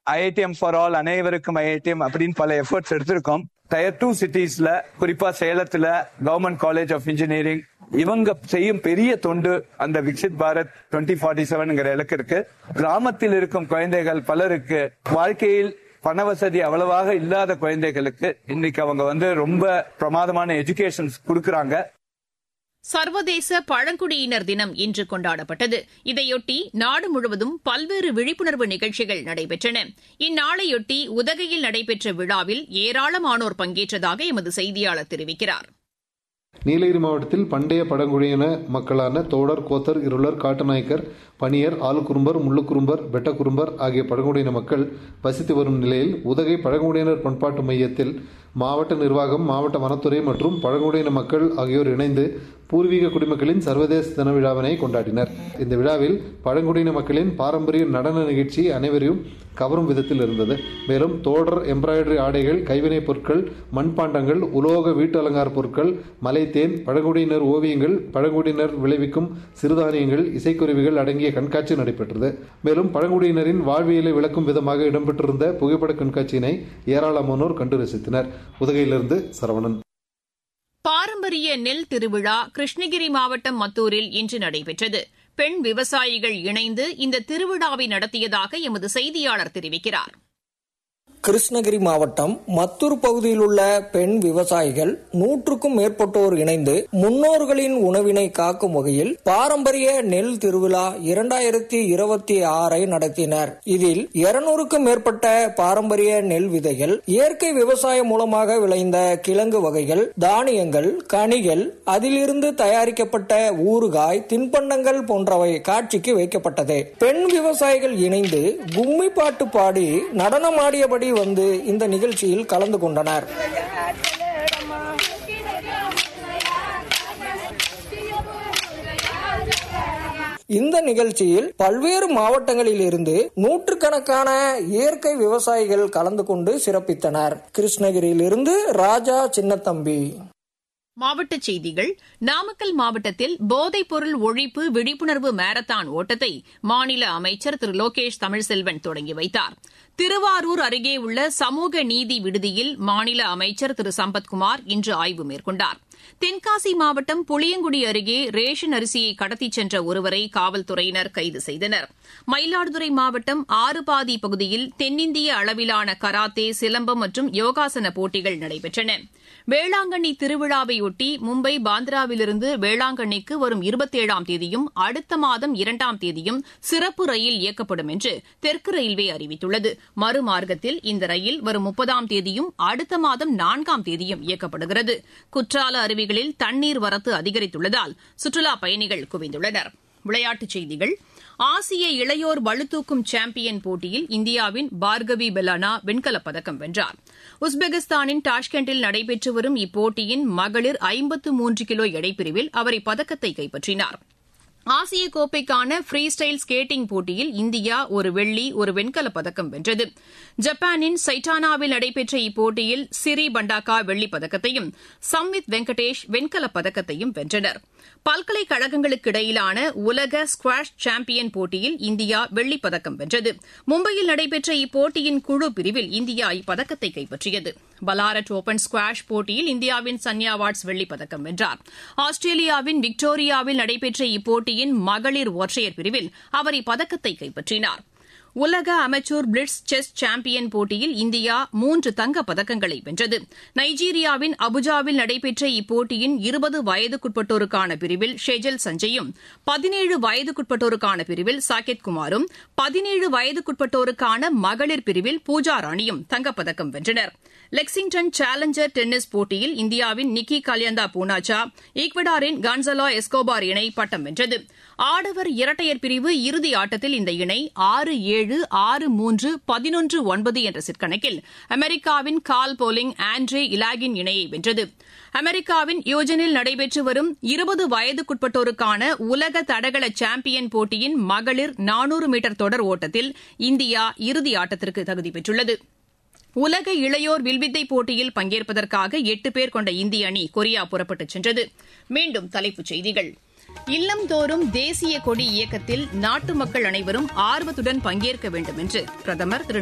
IITM for all அனைவருக்கும் IITM அப்படின்னு பல எஃபர்ட்ஸ் எடுத்திருக்கோம் டயர் டூ சிட்டிஸ்ல குறிப்பா சேலத்துல கவர்மெண்ட் காலேஜ் ஆஃப் இன்ஜினியரிங் இவங்க செய்யும் பெரிய தொண்டு அந்த விக்சித் பாரத் டுவெண்ட்டி ஃபார்ட்டி செவன்ங்கிற இலக்கிற்கு கிராமத்தில் இருக்கும் குழந்தைகள் பலருக்கு வாழ்க்கையில் பண வசதி அவ்வளவாக இல்லாத குழந்தைகளுக்கு இன்னைக்கு அவங்க வந்து ரொம்ப பிரமாதமான எஜுகேஷன் கொடுக்கறாங்க சர்வதேச பழங்குடியினர் தினம் இன்று கொண்டாடப்பட்டது இதையொட்டி நாடு முழுவதும் பல்வேறு விழிப்புணர்வு நிகழ்ச்சிகள் நடைபெற்றன இந்நாளையொட்டி உதகையில் நடைபெற்ற விழாவில் ஏராளமானோர் பங்கேற்றதாக எமது செய்தியாளர் தெரிவிக்கிறார் நீலகிரி மாவட்டத்தில் பண்டைய பழங்குடியின மக்களான தோடர் கோத்தர் இருளர் காட்டுநாயக்கர் பனியர் ஆளுக்குறும்பர் முள்ளுக்குறும்பர் வெட்டக்குறும்பர் ஆகிய பழங்குடியின மக்கள் வசித்து வரும் நிலையில் உதகை பழங்குடியினர் பண்பாட்டு மையத்தில் மாவட்ட நிர்வாகம் மாவட்ட வனத்துறை மற்றும் பழங்குடியின மக்கள் ஆகியோர் இணைந்து பூர்வீக குடிமக்களின் சர்வதேச தின விழாவினை கொண்டாடினர் இந்த விழாவில் பழங்குடியின மக்களின் பாரம்பரிய நடன நிகழ்ச்சி அனைவரையும் கவரும் விதத்தில் இருந்தது மேலும் தோடர் எம்ப்ராய்டரி ஆடைகள் கைவினைப் பொருட்கள் மண்பாண்டங்கள் உலோக வீட்டு அலங்கார பொருட்கள் மலைத்தேன் பழங்குடியினர் ஓவியங்கள் பழங்குடியினர் விளைவிக்கும் சிறுதானியங்கள் இசைக்குருவிகள் அடங்கிய கண்காட்சி நடைபெற்றது மேலும் பழங்குடியினரின் வாழ்வியலை விளக்கும் விதமாக இடம்பெற்றிருந்த புகைப்பட கண்காட்சியினை ஏராளமானோர் கண்டு ரசித்தனர் உதகையிலிருந்து சரவணன் பாரம்பரிய நெல் திருவிழா கிருஷ்ணகிரி மாவட்டம் மத்தூரில் இன்று நடைபெற்றது பெண் விவசாயிகள் இணைந்து இந்த திருவிழாவை நடத்தியதாக எமது செய்தியாளர் தெரிவிக்கிறார் கிருஷ்ணகிரி மாவட்டம் மத்தூர் பகுதியில் உள்ள பெண் விவசாயிகள் நூற்றுக்கும் மேற்பட்டோர் இணைந்து முன்னோர்களின் உணவினை காக்கும் வகையில் பாரம்பரிய நெல் திருவிழா இரண்டாயிரத்தி இருபத்தி ஆறை நடத்தினர் இதில் இருநூறுக்கும் மேற்பட்ட பாரம்பரிய நெல் விதைகள் இயற்கை விவசாயம் மூலமாக விளைந்த கிழங்கு வகைகள் தானியங்கள் கனிகள் அதிலிருந்து தயாரிக்கப்பட்ட ஊறுகாய் தின்பண்டங்கள் போன்றவை காட்சிக்கு வைக்கப்பட்டது பெண் விவசாயிகள் இணைந்து கும்மி பாட்டு பாடி நடனமாடியபடி வந்து இந்த நிகழ்ச்சியில் கலந்து கொண்டனர் இந்த நிகழ்ச்சியில் பல்வேறு மாவட்டங்களில் இருந்து நூற்றுக்கணக்கான இயற்கை விவசாயிகள் கலந்து கொண்டு சிறப்பித்தனர் கிருஷ்ணகிரியிலிருந்து ராஜா சின்னத்தம்பி மாவட்டச் செய்திகள் நாமக்கல் மாவட்டத்தில் போதைப் பொருள் ஒழிப்பு விழிப்புணர்வு மாரத்தான் ஓட்டத்தை மாநில அமைச்சர் திரு லோகேஷ் தமிழ்செல்வன் தொடங்கி வைத்தார் திருவாரூர் அருகே உள்ள சமூக நீதி விடுதியில் மாநில அமைச்சர் திரு சம்பத்குமார் இன்று ஆய்வு மேற்கொண்டார் தென்காசி மாவட்டம் புளியங்குடி அருகே ரேஷன் அரிசியை கடத்திச் சென்ற ஒருவரை காவல்துறையினர் கைது செய்தனர் மயிலாடுதுறை மாவட்டம் ஆறுபாதி பகுதியில் தென்னிந்திய அளவிலான கராத்தே சிலம்பம் மற்றும் யோகாசன போட்டிகள் நடைபெற்றன வேளாங்கண்ணி திருவிழாவையொட்டி மும்பை பாந்திராவிலிருந்து வேளாங்கண்ணிக்கு வரும் இருபத்தேழாம் தேதியும் அடுத்த மாதம் இரண்டாம் தேதியும் சிறப்பு ரயில் இயக்கப்படும் என்று தெற்கு ரயில்வே அறிவித்துள்ளது மறுமார்க்கத்தில் இந்த ரயில் வரும் முப்பதாம் தேதியும் அடுத்த மாதம் நான்காம் தேதியும் இயக்கப்படுகிறது குற்றால அருவிகளில் தண்ணீர் வரத்து அதிகரித்துள்ளதால் சுற்றுலாப் பயணிகள் குவிந்துள்ளனர் விளையாட்டுச் செய்திகள் ஆசிய இளையோர் பளுதூக்கும் சாம்பியன் போட்டியில் இந்தியாவின் பார்கவி பெலானா வெண்கலப் பதக்கம் வென்றார் உஸ்பெகிஸ்தானின் டாஷ்கண்டில் நடைபெற்று வரும் இப்போட்டியின் மகளிர் ஐம்பத்து மூன்று கிலோ எடைப்பிரிவில் அவர் இப்பதக்கத்தை கைப்பற்றினார் ஆசிய கோப்பைக்கான ஃப்ரீ ஸ்டைல் ஸ்கேட்டிங் போட்டியில் இந்தியா ஒரு வெள்ளி ஒரு வெண்கலப் பதக்கம் வென்றது ஜப்பானின் சைட்டானாவில் நடைபெற்ற இப்போட்டியில் சிரி பண்டாக்கா வெள்ளிப் பதக்கத்தையும் சம்வித் வெங்கடேஷ் வெண்கலப் பதக்கத்தையும் வென்றனர் பல்கலைக்கழகங்களுக்கு இடையிலான உலக ஸ்குவாஷ் சாம்பியன் போட்டியில் இந்தியா வெள்ளிப் பதக்கம் வென்றது மும்பையில் நடைபெற்ற இப்போட்டியின் குழு பிரிவில் இந்தியா இப்பதக்கத்தை கைப்பற்றியது பலாரட் ஓபன் ஸ்குவாஷ் போட்டியில் இந்தியாவின் சன்யா வாட்ஸ் வெள்ளிப் பதக்கம் வென்றார் ஆஸ்திரேலியாவின் விக்டோரியாவில் நடைபெற்ற இப்போட்டியின் மகளிர் ஒற்றையர் பிரிவில் அவர் இப்பதக்கத்தை கைப்பற்றினார் உலக அமெச்சூர் பிளிட்ஸ் செஸ் சாம்பியன் போட்டியில் இந்தியா மூன்று தங்கப் பதக்கங்களை வென்றது நைஜீரியாவின் அபுஜாவில் நடைபெற்ற இப்போட்டியின் இருபது வயதுக்குட்பட்டோருக்கான பிரிவில் ஷெஜல் சஞ்சயும் பதினேழு வயதுக்குட்பட்டோருக்கான பிரிவில் சாகெத் குமாரும் பதினேழு வயதுக்குட்பட்டோருக்கான மகளிர் பிரிவில் பூஜா ராணியும் தங்கப்பதக்கம் வென்றனர் லெக்சிங்டன் சேலஞ்சர் டென்னிஸ் போட்டியில் இந்தியாவின் நிக்கி கல்யந்தா பூனாச்சா ஈக்வடாரின் கான்சலா எஸ்கோபார் இணை பட்டம் வென்றது ஆடவர் இரட்டையர் பிரிவு இறுதி ஆட்டத்தில் இந்த இணை ஆறு ஏழு ஆறு மூன்று பதினொன்று ஒன்பது என்ற சிற்கணக்கில் அமெரிக்காவின் கால் போலிங் ஆண்ட்ரே இலாகின் இணையை வென்றது அமெரிக்காவின் யூஜனில் நடைபெற்று வரும் இருபது வயதுக்குட்பட்டோருக்கான உலக தடகள சாம்பியன் போட்டியின் மகளிர் நானூறு மீட்டர் தொடர் ஓட்டத்தில் இந்தியா இறுதி ஆட்டத்திற்கு தகுதி பெற்றுள்ளது உலக இளையோர் வில்வித்தை போட்டியில் பங்கேற்பதற்காக எட்டு பேர் கொண்ட இந்திய அணி கொரியா புறப்பட்டுச் சென்றது மீண்டும் தலைப்புச் செய்திகள் இல்லம்தோறும் தேசிய கொடி இயக்கத்தில் நாட்டு மக்கள் அனைவரும் ஆர்வத்துடன் பங்கேற்க வேண்டும் என்று பிரதமர் திரு